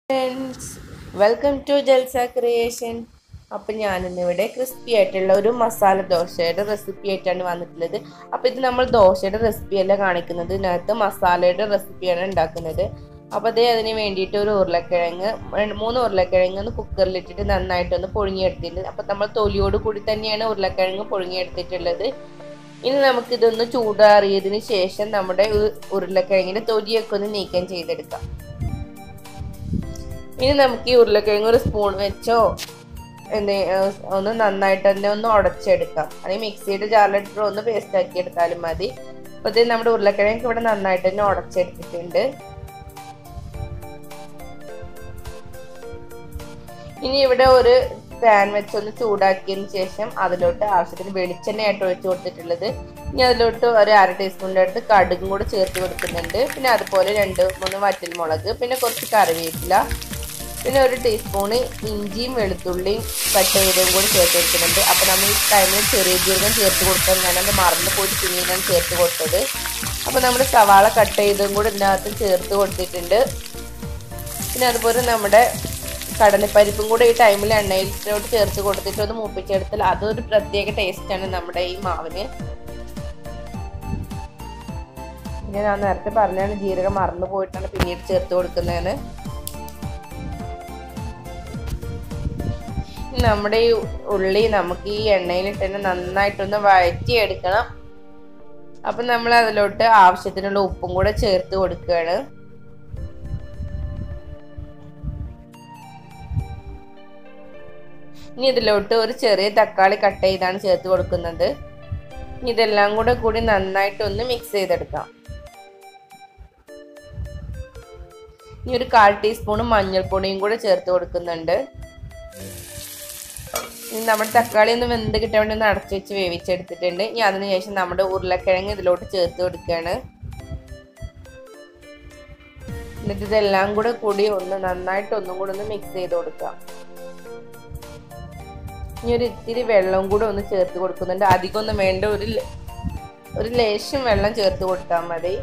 friends welcome to Jalsa creation appam ഞാനിന്നിവിടെ crispy ആയിട്ടുള്ള ഒരു മസാല ദോശയുടെ റെസിപ്പി ആയിട്ടാണ് വന്നിട്ടുള്ളത് അപ്പോൾ ഇത് നമ്മൾ ദോശയുടെ റെസിപ്പി അല്ല കാണിക്കുന്നത് ഇതിനകത്ത് മസാലയുടെ റെസിപ്പിയാണ് ഉണ്ടാക്കുന്നത് അപ്പോൾ അതേ അതിന് വേണ്ടിയിട്ട് ഒരു ഉരുളക്കിഴങ്ങ് രണ്ട് മൂന്ന് ഉരുളക്കിഴങ്ങ് ഒന്ന് കുക്കറിലിട്ടിട്ട് നന്നായിട്ടൊന്ന് പുഴുങ്ങിയെടുത്തിട്ടുണ്ട് അപ്പോൾ നമ്മൾ തൊലിയോട് കൂടി തന്നെയാണ് ഉരുളക്കിഴങ്ങ് പുഴുങ്ങിയെടുത്തിട്ടുള്ളത് ഇനി നമുക്കിതൊന്ന് ചൂടാറിയതിന് ശേഷം നമ്മുടെ ഉരുളക്കിഴങ്ങിൻ്റെ തൊലിയൊക്കെ ഒന്ന് നീക്കം ചെയ്തെടുക്കാം ഇനി നമുക്ക് ഈ ഉരുളക്കിഴങ്ങ് ഒരു സ്പൂൺ വെച്ചോ എന്ത് ഒന്ന് നന്നായിട്ട് തന്നെ ഒന്ന് ഉടച്ചെടുക്കാം അല്ലെങ്കിൽ മിക്സിയുടെ ജാറിലിട്ടിട്ട് ഒന്ന് പേസ്റ്റ് ആക്കി എടുത്താലും മതി അപ്പോൾ ഇത് നമ്മുടെ ഉരുളക്കിഴങ്ങ് ഇവിടെ നന്നായിട്ട് തന്നെ ഉടച്ചെടുത്തിട്ടുണ്ട് ഇനി ഇവിടെ ഒരു പാൻ വെച്ചൊന്ന് ചൂടാക്കിയതിന് ശേഷം അതിലോട്ട് ആവശ്യത്തിന് വെളിച്ചെണ്ണയായിട്ട് ഒഴിച്ചു കൊടുത്തിട്ടുള്ളത് ഇനി അതിലോട്ട് ഒരു അര ടീസ്പൂണിൻ്റെ അടുത്ത് കടുകും കൂടെ ചേർത്ത് കൊടുക്കുന്നുണ്ട് പിന്നെ അതുപോലെ രണ്ട് മൂന്ന് വറ്റൽമുളക് പിന്നെ കുറച്ച് കറിവേപ്പില പിന്നെ ഒരു ടീസ്പൂണ് ഇഞ്ചിയും വെളുത്തുള്ളിയും പച്ചമുളകും കൂടി ചേർത്ത് കൊടുക്കുന്നുണ്ട് അപ്പോൾ നമ്മൾ ഈ ടൈമിൽ ചെറിയ ജീരകം ചേർത്ത് കൊടുക്കാൻ ഞാനത് മറന്നു പോയിട്ട് പിന്നീടാണ് ചേർത്ത് കൊടുത്തത് അപ്പോൾ നമ്മൾ സവാള കട്ട് ചെയ്തതും കൂടി ഇതിനകത്ത് ചേർത്ത് കൊടുത്തിട്ടുണ്ട് പിന്നെ അതുപോലെ നമ്മുടെ കടലപ്പരിപ്പും കൂടെ ഈ ടൈമിൽ എണ്ണയിലോട്ട് ചേർത്ത് കൊടുത്തിട്ട് ഒന്ന് മൂപ്പിച്ചെടുത്താൽ അതൊരു പ്രത്യേക ടേസ്റ്റാണ് നമ്മുടെ ഈ മാവിന് പിന്നെ ഞാൻ നേരത്തെ പറഞ്ഞാണ് ജീരകം മറന്നു പോയിട്ടാണ് പിന്നീട് ചേർത്ത് കൊടുക്കുന്നതെന്ന് നമ്മുടെ ഈ ഉള്ളി നമുക്ക് ഈ എണ്ണയിലിട്ട് തന്നെ നന്നായിട്ടൊന്ന് വഴറ്റിയെടുക്കണം അപ്പം നമ്മൾ അതിലോട്ട് ആവശ്യത്തിനുള്ള ഉപ്പും കൂടെ ചേർത്ത് കൊടുക്കുകയാണ് ഇനി ഇതിലോട്ട് ഒരു ചെറിയ തക്കാളി കട്ട് ചെയ്താണ് ചേർത്ത് കൊടുക്കുന്നത് ഇനി ഇതെല്ലാം കൂടെ കൂടി നന്നായിട്ടൊന്ന് മിക്സ് ചെയ്തെടുക്കാം ഇനി ഒരു കാൽ ടീസ്പൂൺ മഞ്ഞൾപ്പൊടിയും കൂടെ ചേർത്ത് കൊടുക്കുന്നുണ്ട് ഇനി നമ്മുടെ തക്കാളി ഒന്ന് വെന്ത് കിട്ടാൻ വേണ്ടി ഒന്ന് അടച്ചു വെച്ച് വേവിച്ചെടുത്തിട്ടുണ്ട് ഇനി അതിന് ശേഷം നമ്മുടെ ഉരുളക്കിഴങ്ങ് ഇതിലോട്ട് ചേർത്ത് കൊടുക്കുകയാണ് എന്നിട്ട് ഇതെല്ലാം കൂടെ കൂടി ഒന്ന് നന്നായിട്ട് ഒന്നും കൂടെ ഒന്ന് മിക്സ് ചെയ്ത് കൊടുക്കാം ഇനി ഒരു ഇത്തിരി വെള്ളം കൂടെ ഒന്ന് ചേർത്ത് കൊടുക്കുന്നുണ്ട് അധികം ഒന്നും വേണ്ട ഒരു ഒരു ലേശം വെള്ളം ചേർത്ത് കൊടുത്താൽ മതി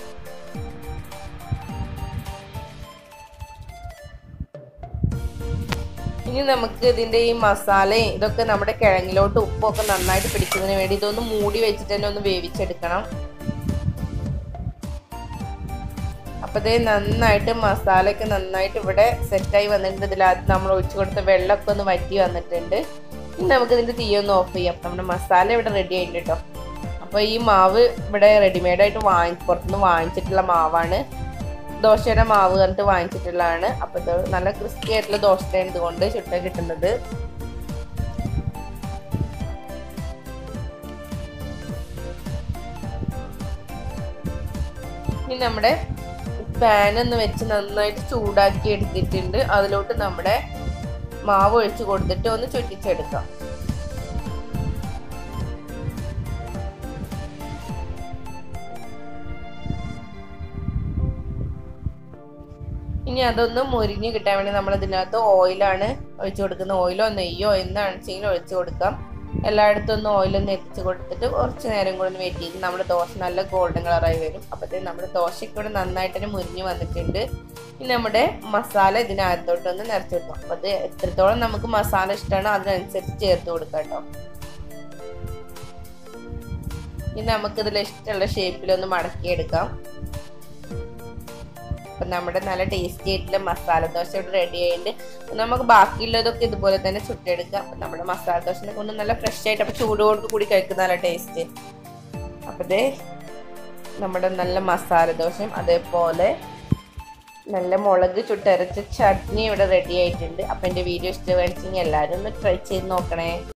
ഇനി നമുക്ക് ഇതിൻ്റെ ഈ മസാലയും ഇതൊക്കെ നമ്മുടെ കിഴങ്ങിലോട്ട് ഉപ്പൊക്കെ നന്നായിട്ട് പിടിക്കുന്നതിന് വേണ്ടി ഇതൊന്ന് മൂടി വെച്ചിട്ട് തന്നെ ഒന്ന് വേവിച്ചെടുക്കണം അപ്പോൾ ഇത് നന്നായിട്ട് മസാലയൊക്കെ നന്നായിട്ട് ഇവിടെ സെറ്റായി വന്നിട്ടുണ്ട് ഇതിനകത്ത് നമ്മൾ ഒഴിച്ചു കൊടുത്ത വെള്ളമൊക്കെ ഒന്ന് വറ്റി വന്നിട്ടുണ്ട് ഇനി നമുക്ക് ഇതിൻ്റെ തീ ഒന്ന് ഓഫ് ചെയ്യാം നമ്മുടെ മസാല ഇവിടെ റെഡി ആയിട്ടുണ്ട് കേട്ടോ അപ്പോൾ ഈ മാവ് ഇവിടെ റെഡിമെയ്ഡായിട്ട് വാങ്ങി പുറത്തുനിന്ന് വാങ്ങിച്ചിട്ടുള്ള മാവാണ് ദോശയുടെ മാവ് കണ്ടിട്ട് വാങ്ങിച്ചിട്ടുള്ളതാണ് അപ്പോൾ ഇത് നല്ല ക്രിസ്പി ആയിട്ടുള്ള ദോശയാണ് ഇതുകൊണ്ട് ചുട്ട കിട്ടുന്നത് ഇനി നമ്മുടെ പാൻ ഒന്ന് വെച്ച് നന്നായിട്ട് ചൂടാക്കി എടുത്തിട്ടുണ്ട് അതിലോട്ട് നമ്മുടെ മാവ് ഒഴിച്ച് കൊടുത്തിട്ട് ഒന്ന് ചുറ്റിച്ചെടുക്കാം ഇനി അതൊന്ന് മുരിഞ്ഞ് കിട്ടാൻ വേണ്ടി നമ്മൾ ഇതിനകത്ത് ഓയിലാണ് ഒഴിച്ചു കൊടുക്കുന്നത് ഓയിലോ നെയ്യോ എന്താണ് വെച്ചെങ്കിലും ഒഴിച്ചു കൊടുക്കാം എല്ലായിടത്തും ഒന്ന് ഓയിലൊന്ന് എത്തിച്ച് കൊടുത്തിട്ട് കുറച്ച് നേരം കൂടെ ഒന്ന് വെയിറ്റ് ചെയ്ത് നമ്മുടെ ദോശ നല്ല ഗോൾഡൻ കളറായി വരും അപ്പോഴത്തേക്കും നമ്മുടെ ദോശയ്ക്ക് ഇവിടെ നന്നായിട്ട് തന്നെ മുരിഞ്ഞ് വന്നിട്ടുണ്ട് ഇനി നമ്മുടെ മസാല ഇതിനകത്തോട്ടൊന്ന് നിറച്ച് വെക്കാം അപ്പോൾ അത് എത്രത്തോളം നമുക്ക് മസാല ഇഷ്ടമാണോ അതിനനുസരിച്ച് ചേർത്ത് കൊടുക്കാം കേട്ടോ ഇനി നമുക്കിതിൽ ഇഷ്ടമുള്ള ഷേപ്പിലൊന്ന് മടക്കിയെടുക്കാം അപ്പം നമ്മുടെ നല്ല ടേസ്റ്റി ആയിട്ടുള്ള മസാല ദോശ ഇവിടെ റെഡി ആയിട്ടുണ്ട് നമുക്ക് ബാക്കിയുള്ളതൊക്കെ ഇതുപോലെ തന്നെ ചുട്ടെടുക്കാം അപ്പം നമ്മുടെ മസാല ദോശനെ കൊണ്ട് നല്ല ഫ്രഷ് ആയിട്ട് അപ്പം ചൂടോട് കൂടി കഴിക്കുന്ന നല്ല ടേസ്റ്റ് അപ്പം ഇതേ നമ്മുടെ നല്ല മസാല ദോശയും അതേപോലെ നല്ല മുളക് ചുട്ടരച്ച ചട്നി ഇവിടെ റെഡി ആയിട്ടുണ്ട് അപ്പം എൻ്റെ വീഡിയോ ഇഷ്ടമാണെച്ചെങ്കിൽ എല്ലാവരും ഒന്ന് ട്രൈ ചെയ്ത് നോക്കണേ